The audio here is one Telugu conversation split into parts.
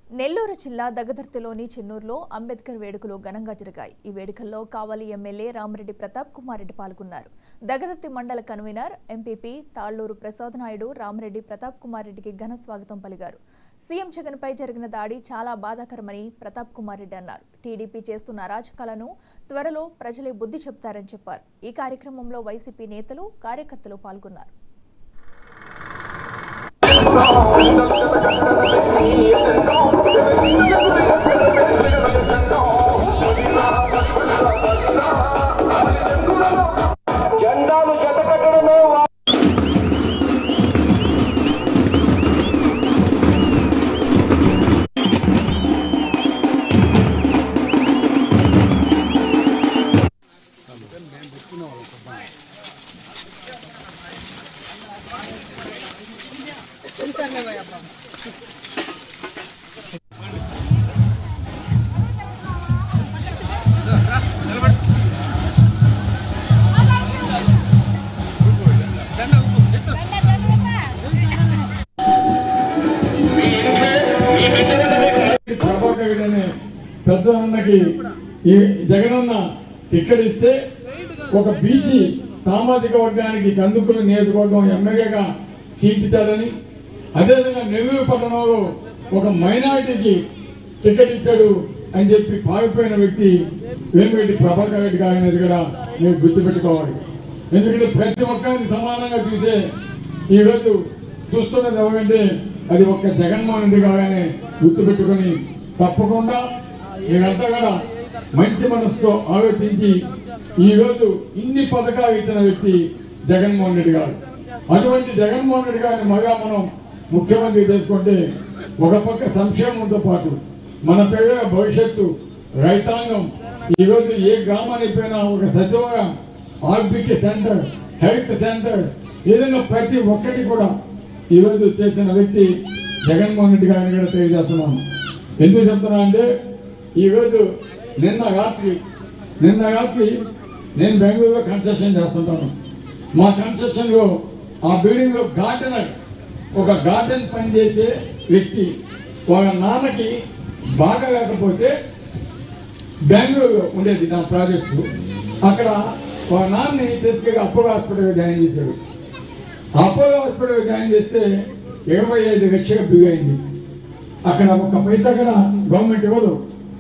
నెల్లూరు జిల్లా దగదర్తిలోని చెన్నూరులో అంబేద్కర్ వేడుకలు ఘనంగా జరిగాయి ఈ వేడుకల్లో కావలి ఎమ్మెల్యే రామరెడ్డి ప్రతాప్ కుమార్ రెడ్డి పాల్గొన్నారు దగదర్తి మండల కన్వీనర్ ఎంపీపీ తాళ్లూరు ప్రసాద్ నాయుడు రామరెడ్డి ప్రతాప్ కుమార్ రెడ్డికి ఘన స్వాగతం పలికారు సీఎం జగన్పై జరిగిన దాడి చాలా బాధాకరమని ప్రతాప్ కుమార్ రెడ్డి అన్నారు టీడీపీ చేస్తున్న అరాచకాలను త్వరలో ప్రజలే బుద్ధి చెప్తారని చెప్పారు ఈ కార్యక్రమంలో వైసీపీ నేతలు కార్యకర్తలు పాల్గొన్నారు జెండాలు జతకట్టడమే వా- ప్రభాకర్ అనే పెద్ద అన్నకి ఈ జగనన్న టికెట్ ఇస్తే ఒక బీసీ సామాజిక వర్గానికి కందుకుల నియోజకవర్గం ఎమ్మెల్యేగా సీటిస్తాడని అదేవిధంగా నెల్లూరు పట్టణంలో ఒక మైనారిటీకి టికెట్ ఇచ్చాడు అని చెప్పి పారిపోయిన వ్యక్తి వేమిరెడ్డి ప్రభాకర్ రెడ్డి గారు అనేది కూడా మీరు గుర్తుపెట్టుకోవాలి ఎందుకంటే ప్రతి ఒక్కరిని సమానంగా చూసే ఈ రోజు చూస్తున్నది ఎవరంటే అది ఒక్క జగన్మోహన్ రెడ్డి గారని గుర్తుపెట్టుకొని తప్పకుండా మీరంతా కూడా మంచి మనసుతో ఆలోచించి ఈ రోజు ఇన్ని పథకాలు ఇచ్చిన వ్యక్తి జగన్మోహన్ రెడ్డి గారు అటువంటి జగన్మోహన్ రెడ్డి గారిని మగా మనం ముఖ్యమంత్రి చేసుకుంటే ఒక పక్క సంక్షేమంతో పాటు మన పిల్లల భవిష్యత్తు రైతాంగం ఈ రోజు ఏ గ్రామానికి పోయినా ఒక సచివాలయం ఆర్బిటి సెంటర్ హెల్త్ సెంటర్ ఈ విధంగా ప్రతి ఒక్కటి కూడా ఈ రోజు చేసిన వ్యక్తి జగన్మోహన్ రెడ్డి గారిని కూడా తెలియజేస్తున్నాను ఎందుకు చెప్తున్నా అంటే ఈ రోజు నిన్న రాత్రి నిన్న రాత్రి నేను బెంగళూరులో కన్స్ట్రక్షన్ చేస్తుంటాను మా కన్స్ట్రక్షన్ లో ఆ బిల్డింగ్ లో గార్డెనర్ ఒక గార్డెన్ పనిచేసే వ్యక్తి వాళ్ళ నాన్నకి బాగా లేకపోతే బెంగళూరులో ఉండేది నా ప్రాజెక్ట్స్ అక్కడ వాళ్ళ నాన్నని తీసుకెళ్ళి అపోలో హాస్పిటల్ జాయిన్ చేశాడు అపోలో హాస్పిటల్ జాయిన్ చేస్తే ఇరవై ఐదు లక్షల బిల్ అయింది అక్కడ ఒక పైసా కూడా గవర్నమెంట్ ఇవ్వదు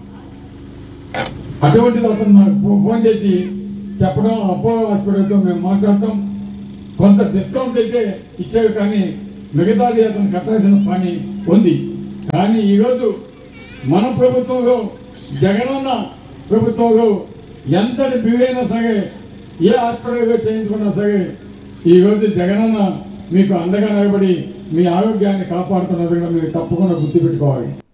అటువంటిది అతను నాకు ఫో- ఫోన్ చేసి చెప్పడం అపోలో హాస్పిటల్తో మేము మాట్లాడటం కొంత డిస్కౌంట్ అయితే ఇచ్చేవి కానీ మిగతాది అతను కట్టాల్సిన పని ఉంది కానీ ఈరోజు మన ప్రభుత్వంలో జగనన్న ప్రభుత్వంలో ఎంతటి బిల్ అయినా సరే ఏ హాస్పిటల్లో చేయించుకున్నా సరే ఈ రోజు జగనన్న మీకు అండగా నిలబడి మీ ఆరోగ్యాన్ని కాపాడుతున్నది కూడా మీరు తప్పకుండా గుర్తుపెట్టుకోవాలి